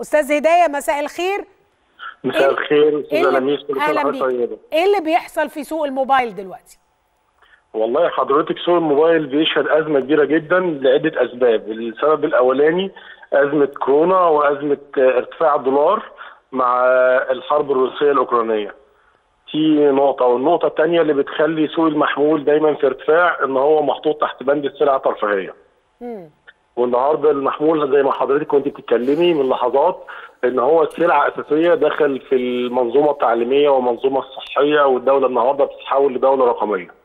استاذ هدايه مساء الخير مساء الخير استاذ اللي- لميس كل سنه اهلا وحضرتك بيك طيبه ايه اللي بيحصل في سوق الموبايل دلوقتي والله حضرتك سوق الموبايل بيشهد ازمه كبيره جدا لعده اسباب السبب الاولاني ازمه كورونا وازمه آه، ارتفاع الدولار مع آه، الحرب الروسيه الاوكرانيه دي نقطه والنقطه الثانيه اللي بتخلي سوق المحمول دايما في ارتفاع ان هو محطوط تحت بند السلع الترفيهيه والنهارده المحمول زي ما حضرتك كنت بتتكلمي من لحظات ان هو سلعه اساسيه دخل في المنظومه التعليميه والمنظومه الصحيه والدوله النهارده بتتحول لدوله رقميه.